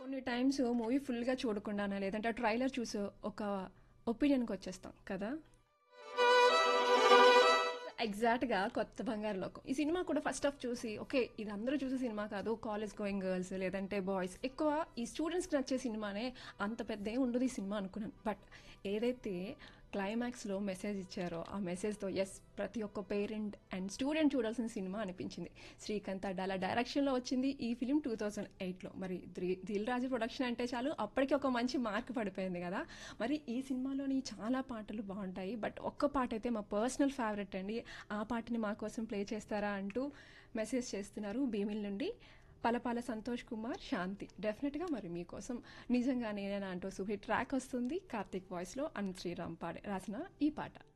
కొన్ని times movie ఫుల్గా చూడకుండానే లేదంటే ట్రైలర్ చూసి ఒక ఒపీనియన్కి వచ్చేస్తాం కదా ఎగ్జాక్ట్గా కొత్త బంగారు లోకం ఈ సినిమా కూడా ఫస్ట్ ఆఫ్ చూసి ఓకే ఇది అందరూ చూసే సినిమా కాదు కాలేజ్ గోయింగ్ గర్ల్స్ లేదంటే బాయ్స్ ఎక్కువ ఈ స్టూడెంట్స్కి నచ్చే సినిమానే అంత పెద్ద ఏం ఉండదు ఈ సినిమా అనుకున్నాను బట్ ఏదైతే క్లైమాక్స్లో మెసేజ్ ఇచ్చారో ఆ మెసేజ్తో ఎస్ ప్రతి ఒక్క పేరెంట్ అండ్ స్టూడెంట్ చూడాల్సిన సినిమా అనిపించింది శ్రీకాంత్ అడ్డాల డైరెక్షన్లో వచ్చింది ఈ ఫిలిం టూ థౌజండ్ ఎయిట్లో మరి దిల్- దిల్ రాజు ప్రొడక్షన్ అంటే చాలు అప్పటికి ఒక మంచి మార్క్ పడిపోయింది కదా మరి ఈ సినిమాలోని చాలా పాటలు బాగుంటాయి బట్ ఒక్క పాట అయితే మా పర్సనల్ ఫేవరెట్ అండి ఆ పాటని మా కోసం ప్లే చేస్తారా అంటూ మెసేజ్ చేస్తున్నారు భీమిల్ నుండి పలపాల సంతోష్ కుమార్ శాంతి డెఫినెట్గా మరి మీకోసం నిజంగా నేనేనా అంటూ సూపర్ ట్రాక్ వస్తుంది కార్తీక్ వాయిస్లో అన్ శ్రీరామ్ పాడే రాసిన ఈ పాట